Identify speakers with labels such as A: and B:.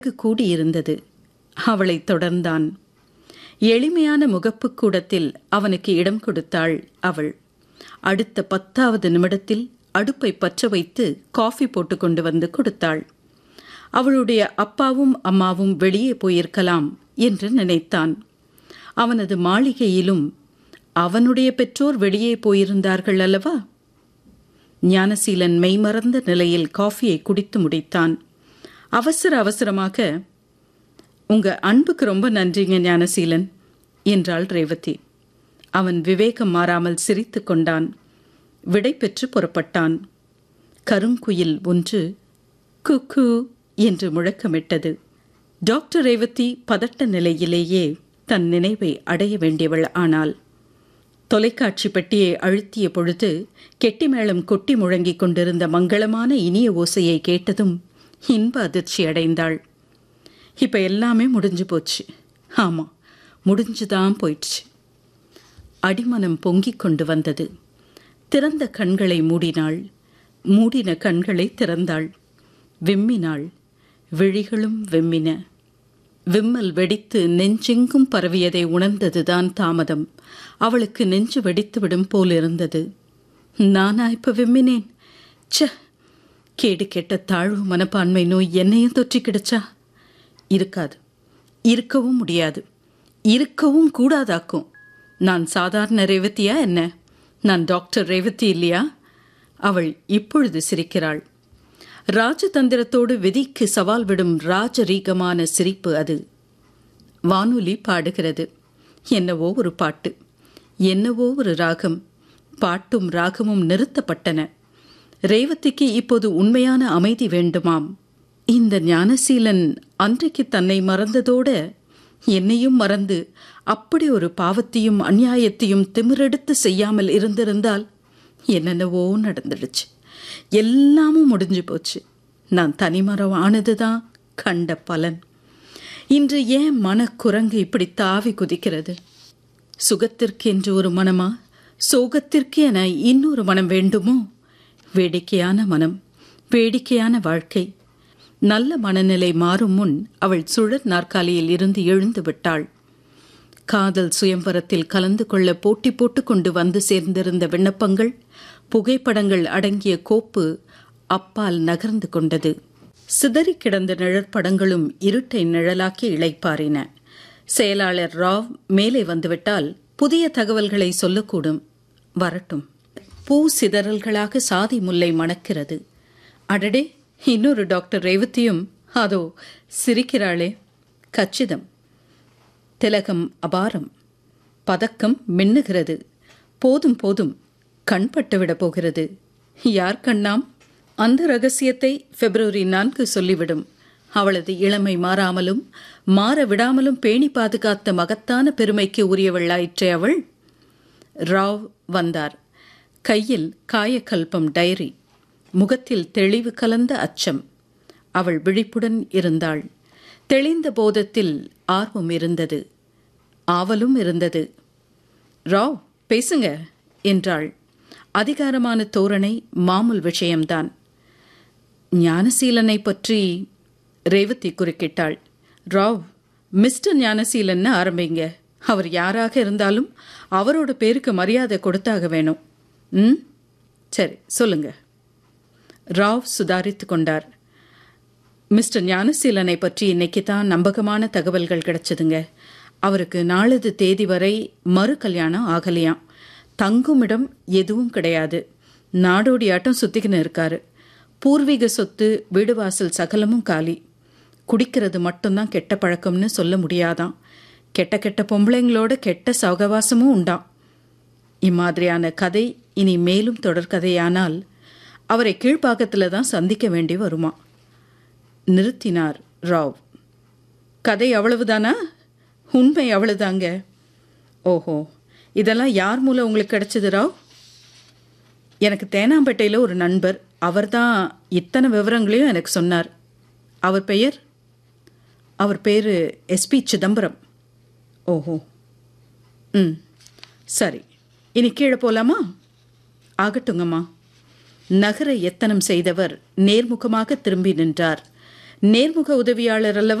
A: கூடியிருந்தது அவளை தொடர்ந்தான் எளிமையான முகப்புக் கூடத்தில் அவனுக்கு இடம் கொடுத்தாள் அவள் அடுத்த பத்தாவது நிமிடத்தில் அடுப்பை பற்ற வைத்து காஃபி போட்டு கொண்டு வந்து கொடுத்தாள் அவளுடைய அப்பாவும் அம்மாவும் வெளியே போயிருக்கலாம் என்று நினைத்தான் அவனது மாளிகையிலும் அவனுடைய பெற்றோர் வெளியே போயிருந்தார்கள் அல்லவா ஞானசீலன் மெய்மறந்த நிலையில் காஃபியை குடித்து முடித்தான் அவசர அவசரமாக உங்க அன்புக்கு ரொம்ப நன்றிங்க ஞானசீலன் என்றாள் ரேவதி அவன் விவேகம் மாறாமல் சிரித்து கொண்டான் விடை பெற்று புறப்பட்டான் கருங்குயில் ஒன்று குக்கு என்று முழக்கமிட்டது டாக்டர் ரேவதி பதட்ட நிலையிலேயே தன் நினைவை அடைய வேண்டியவள் ஆனாள் தொலைக்காட்சி பெட்டியை அழுத்திய பொழுது கெட்டிமேளம் கொட்டி முழங்கிக் கொண்டிருந்த மங்களமான இனிய ஓசையை கேட்டதும் இன்ப அதிர்ச்சி அடைந்தாள் இப்ப எல்லாமே முடிஞ்சு போச்சு ஆமா முடிஞ்சுதான் போயிடுச்சு அடிமனம் பொங்கிக் கொண்டு வந்தது திறந்த கண்களை மூடினாள் மூடின கண்களை திறந்தாள் விம்மினாள் விழிகளும் வெம்மின விம்மல் வெடித்து நெஞ்செங்கும் பரவியதை உணர்ந்ததுதான் தாமதம் அவளுக்கு நெஞ்சு வெடித்துவிடும் போலிருந்தது நானா இப்ப விம்மினேன் ச்ச கேடு கெட்ட தாழ்வு மனப்பான்மை நோய் என்னையும் தொற்றி கிடச்சா இருக்காது இருக்கவும் முடியாது இருக்கவும் கூடாதாக்கும் நான் சாதாரண ரேவதியா என்ன நான் டாக்டர் ரேவதி இல்லையா அவள் இப்பொழுது சிரிக்கிறாள் ராஜதந்திரத்தோடு விதிக்கு சவால் விடும் ராஜரீகமான சிரிப்பு அது வானொலி பாடுகிறது என்னவோ ஒரு பாட்டு என்னவோ ஒரு ராகம் பாட்டும் ராகமும் நிறுத்தப்பட்டன ரேவதிக்கு இப்போது உண்மையான அமைதி வேண்டுமாம் இந்த ஞானசீலன் அன்றைக்கு தன்னை மறந்ததோட என்னையும் மறந்து அப்படி ஒரு பாவத்தையும் அநியாயத்தையும் திமிரெடுத்து செய்யாமல் இருந்திருந்தால் என்னென்னவோ நடந்துடுச்சு எல்லாமும் முடிஞ்சு போச்சு நான் தனிமரம் ஆனதுதான் கண்ட பலன் இன்று ஏன் மனக்குரங்கு இப்படி தாவி குதிக்கிறது சுகத்திற்கு என்று ஒரு மனமா சோகத்திற்கு என இன்னொரு மனம் வேண்டுமோ வேடிக்கையான மனம் வேடிக்கையான வாழ்க்கை நல்ல மனநிலை மாறும் முன் அவள் சுழற் நாற்காலியில் இருந்து எழுந்து விட்டாள் காதல் சுயம்பரத்தில் கலந்து கொள்ள போட்டி போட்டு கொண்டு வந்து சேர்ந்திருந்த விண்ணப்பங்கள் புகைப்படங்கள் அடங்கிய கோப்பு அப்பால் நகர்ந்து கொண்டது சிதறி கிடந்த நிழற்படங்களும் இருட்டை நிழலாக்கி இளைப்பாறின செயலாளர் ராவ் மேலே வந்துவிட்டால் புதிய தகவல்களை சொல்லக்கூடும் வரட்டும் பூ சிதறல்களாக சாதி முல்லை மணக்கிறது அடடே இன்னொரு டாக்டர் ரேவதியும் அதோ சிரிக்கிறாளே கச்சிதம் திலகம் அபாரம் பதக்கம் மின்னுகிறது போதும் போதும் கண்பட்டுவிடப் போகிறது யார் கண்ணாம் அந்த ரகசியத்தை பிப்ரவரி நான்கு சொல்லிவிடும் அவளது இளமை மாறாமலும் மாற விடாமலும் பேணி பாதுகாத்த மகத்தான பெருமைக்கு உரியவளாயிற்றே அவள் ராவ் வந்தார் கையில் காயக்கல்பம் டைரி முகத்தில் தெளிவு கலந்த அச்சம் அவள் விழிப்புடன் இருந்தாள் தெளிந்த போதத்தில் ஆர்வம் இருந்தது ஆவலும் இருந்தது ராவ் பேசுங்க என்றாள் அதிகாரமான தோரணை மாமூல் விஷயம்தான் ஞானசீலனை பற்றி ரேவதி குறுக்கிட்டாள் ராவ் மிஸ்டர் ஞானசீலன்னு ஆரம்பிங்க அவர் யாராக இருந்தாலும் அவரோட பேருக்கு மரியாதை கொடுத்தாக வேணும் ம் சரி சொல்லுங்க ராவ் சுதாரித்து கொண்டார் மிஸ்டர் ஞானசீலனை பற்றி இன்னைக்கு தான் நம்பகமான தகவல்கள் கிடைச்சதுங்க அவருக்கு நாளது தேதி வரை மறு கல்யாணம் ஆகலையாம் தங்குமிடம் எதுவும் கிடையாது நாடோடி ஆட்டம் சுத்திக்கின்னு இருக்காரு பூர்வீக சொத்து வீடு வாசல் சகலமும் காலி குடிக்கிறது மட்டும்தான் கெட்ட பழக்கம்னு சொல்ல முடியாதாம் கெட்ட கெட்ட பொம்பளைங்களோட கெட்ட சகவாசமும் உண்டாம் இம்மாதிரியான கதை இனி மேலும் தொடர்கதையானால் அவரை கீழ்ப்பாக்கத்தில் தான் சந்திக்க வேண்டி வருமா நிறுத்தினார் ராவ் கதை அவ்வளவுதானா உண்மை அவ்வளவுதாங்க ஓஹோ இதெல்லாம் யார் மூலம் உங்களுக்கு கிடைச்சது ராவ் எனக்கு தேனாம்பேட்டையில் ஒரு நண்பர் அவர்தான் இத்தனை விவரங்களையும் எனக்கு சொன்னார் அவர் பெயர் அவர் பேர் எஸ்பி சிதம்பரம் ஓஹோ ம் சரி இனி கீழே போலாமா ஆகட்டுங்கம்மா நகர எத்தனம் செய்தவர் நேர்முகமாக திரும்பி நின்றார் நேர்முக உதவியாளர் அல்லவா